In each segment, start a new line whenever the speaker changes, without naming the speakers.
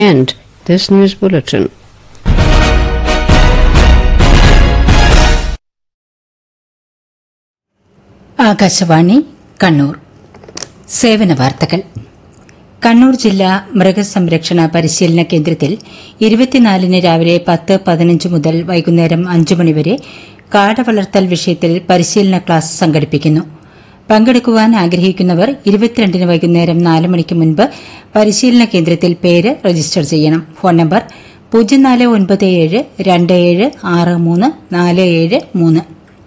end this news bulletin.
Akashvani Kannur സേവന വാർത്തകൾ കണ്ണൂർ ജില്ലാ മൃഗസംരക്ഷണ പരിശീലന കേന്ദ്രത്തിൽ ഇരുപത്തിനാലിന് രാവിലെ പത്ത് പതിനഞ്ച് മുതൽ വൈകുന്നേരം അഞ്ച് മണിവരെ കാട വളർത്തൽ വിഷയത്തിൽ പരിശീലന ക്ലാസ് സംഘടിപ്പിക്കുന്നു പങ്കെടുക്കുവാൻ ആഗ്രഹിക്കുന്നവർ ഇരുപത്തിരണ്ടിന് വൈകുന്നേരം നാല് മണിക്ക് മുൻപ് പരിശീലന കേന്ദ്രത്തിൽ പേര് രജിസ്റ്റർ ചെയ്യണം ഫോൺ നമ്പർ പൂജ്യം നാല് ഒൻപത് ഏഴ് രണ്ട് ഏഴ് ആറ് മൂന്ന് നാല് ഏഴ് മൂന്ന്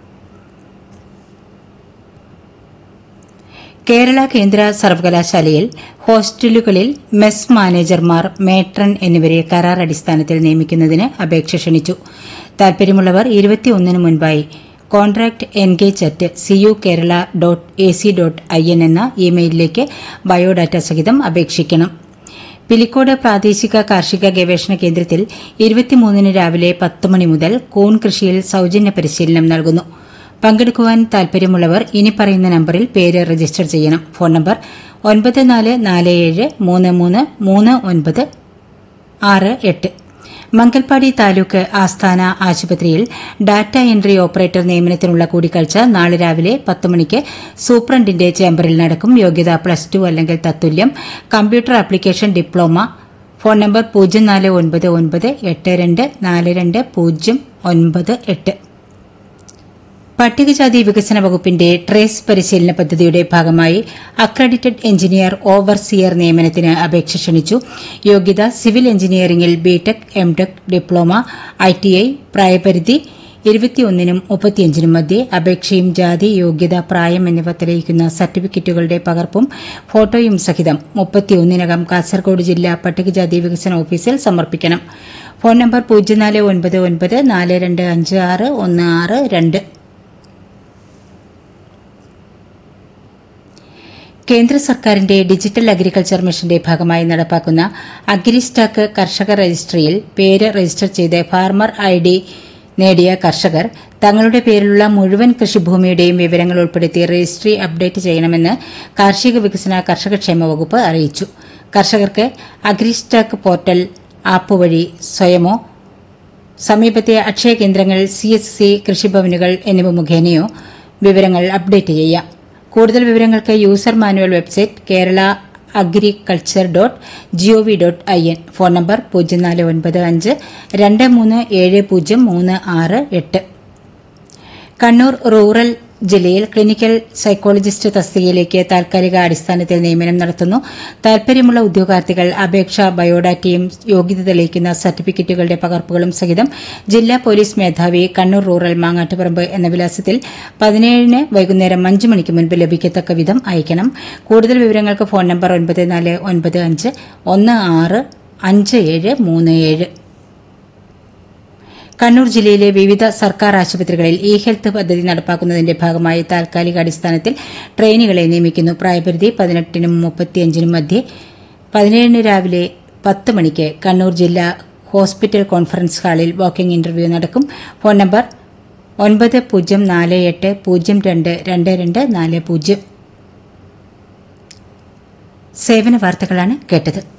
കേരള കേന്ദ്ര സർവകലാശാലയിൽ ഹോസ്റ്റലുകളിൽ മെസ് മാനേജർമാർ മേട്രൺ എന്നിവരെ കരാർ അടിസ്ഥാനത്തിൽ നിയമിക്കുന്നതിന് അപേക്ഷ ക്ഷണിച്ചു താൽപര്യമുള്ളവർ ഇരുപത്തിയൊന്നിന് മുൻപായി contract engage at CU Kerala dot A C dot I N എന്ന ഇമെയിലിലേക്ക് ബയോഡാറ്റ സഹിതം അപേക്ഷിക്കണം പിലിക്കോട് പ്രാദേശിക കാർഷിക ഗവേഷണ കേന്ദ്രത്തിൽ ഇരുപത്തിമൂന്നിന് രാവിലെ പത്ത് മണി മുതൽ കൂൺ കൃഷിയിൽ സൌജന്യ പരിശീലനം നൽകുന്നു പങ്കെടുക്കുവാൻ താൽപര്യമുള്ളവർ ഇനി പറയുന്ന നമ്പറിൽ പേര് രജിസ്റ്റർ ചെയ്യണം ഫോൺ നമ്പർ ഒൻപത് നാല് നാല് ഏഴ് മൂന്ന് മൂന്ന് മൂന്ന് ഒൻപത് ആറ് എട്ട് മംഗൽപാടി താലൂക്ക് ആസ്ഥാന ആശുപത്രിയിൽ ഡാറ്റ എൻട്രി ഓപ്പറേറ്റർ നിയമനത്തിനുള്ള കൂടിക്കാഴ്ച നാളെ രാവിലെ പത്ത് മണിക്ക് സൂപ്രണ്ടിന്റെ ചേംബറിൽ നടക്കും യോഗ്യത പ്ലസ് ടു അല്ലെങ്കിൽ തത്തുല്യം computer application diploma phone number പൂജ്യം നാല് ഒൻപത് ഒൻപത് എട്ട് രണ്ട് നാല് രണ്ട് പൂജ്യം ഒൻപത് എട്ട് പട്ടികജാതി വികസന വകുപ്പിന്റെ ട്രേസ് പരിശീലന പദ്ധതിയുടെ ഭാഗമായി അക്രഡിറ്റഡ് എഞ്ചിനീയർ ഓവർസിയർ നിയമനത്തിന് അപേക്ഷ ക്ഷണിച്ചു യോഗ്യത സിവിൽ എഞ്ചിനീയറിംഗിൽ ബിടെക് എംടെക് ഡിപ്ലോമ ഐടിഐ പ്രായപരിധി ഇരുപത്തിയൊന്നിനും മുപ്പത്തിയഞ്ചിനും മധ്യേ അപേക്ഷയും ജാതി യോഗ്യത പ്രായം എന്നിവ തെളിയിക്കുന്ന സർട്ടിഫിക്കറ്റുകളുടെ പകർപ്പും ഫോട്ടോയും സഹിതം മുപ്പത്തിയൊന്നിനകം കാസർഗോഡ് ജില്ലാ പട്ടികജാതി വികസന ഓഫീസിൽ സമർപ്പിക്കണം ഫോൺ നമ്പർ പൂജ്യം നാല് ഒൻപത് ഒൻപത് നാല് രണ്ട് അഞ്ച് ആറ് ഒന്ന് ആറ് രണ്ട് കേന്ദ്ര സർക്കാരിന്റെ ഡിജിറ്റൽ അഗ്രികൾച്ചർ മിഷന്റെ ഭാഗമായി നടപ്പാക്കുന്ന അഗ്രിസ്റ്റാക്ക് കർഷക രജിസ്ട്രിയിൽ പേര് രജിസ്റ്റർ ചെയ്ത് ഫാർമർ ഐ ഡി നേടിയ കർഷകർ തങ്ങളുടെ പേരിലുള്ള മുഴുവൻ കൃഷിഭൂമിയുടെയും വിവരങ്ങൾ ഉൾപ്പെടുത്തി രജിസ്ട്രി അപ്ഡേറ്റ് ചെയ്യണമെന്ന് കാർഷിക വികസന കർഷകക്ഷേമ വകുപ്പ് അറിയിച്ചു കർഷകർക്ക് അഗ്രിസ്റ്റാക്ക് പോർട്ടൽ ആപ്പ് വഴി സ്വയമോ സമീപത്തെ അക്ഷയ കേന്ദ്രങ്ങൾ സി എസ് സി കൃഷിഭവനുകൾ എന്നിവ മുഖേനയോ വിവരങ്ങൾ അപ്ഡേറ്റ് ചെയ്യാം കൂടുതൽ വിവരങ്ങൾക്ക് user manual website Kerala agriculture dot GOV dot I N phone number പൂജ്യം നാല് ഒൻപത് അഞ്ച് രണ്ട് മൂന്ന് ഏഴ് പൂജ്യം മൂന്ന് ആറ് എട്ട് കണ്ണൂർ റൂറൽ ജില്ലയിൽ ക്ലിനിക്കൽ സൈക്കോളജിസ്റ്റ് തസ്തികയിലേക്ക് താൽക്കാലിക അടിസ്ഥാനത്തിൽ നിയമനം നടത്തുന്നു താൽപര്യമുള്ള ഉദ്യോഗാർത്ഥികൾ അപേക്ഷ ബയോഡാറ്റയും യോഗ്യത തെളിയിക്കുന്ന സർട്ടിഫിക്കറ്റുകളുടെ പകർപ്പുകളും സഹിതം ജില്ലാ പോലീസ് മേധാവി കണ്ണൂർ റൂറൽ മാങ്ങാട്ടുപറമ്പ് എന്ന വിലാസത്തിൽ പതിനേഴിന് വൈകുന്നേരം അഞ്ച് മണിക്ക് മുൻപ് ലഭിക്കത്തക്ക വിധം അയക്കണം കൂടുതൽ വിവരങ്ങൾക്ക് ഫോൺ നമ്പർ ഒൻപത് നാല് ഒൻപത് അഞ്ച് ഒന്ന് ആറ് അഞ്ച് ഏഴ് മൂന്ന് ഏഴ് കണ്ണൂർ ജില്ലയിലെ വിവിധ സർക്കാർ ആശുപത്രികളിൽ ഇ ഹെൽത്ത് പദ്ധതി നടപ്പാക്കുന്നതിന്റെ ഭാഗമായി താൽക്കാലിക അടിസ്ഥാനത്തിൽ ട്രെയിനുകളെ നിയമിക്കുന്നു പ്രായപരിധി പതിനെട്ടിനും മുപ്പത്തിയഞ്ചിനും മധ്യേ പതിനേഴിന് രാവിലെ പത്ത് മണിക്ക് കണ്ണൂർ ജില്ലാ ഹോസ്പിറ്റൽ കോൺഫറൻസ് ഹാളിൽ വാക്കിംഗ് ഇന്റർവ്യൂ നടക്കും ഫോൺ നമ്പർ ഒൻപത് പൂജ്യം നാല് എട്ട് പൂജ്യം രണ്ട് രണ്ട് രണ്ട് നാല് പൂജ്യം സേവന വാർത്തകളാണ് കേട്ടത്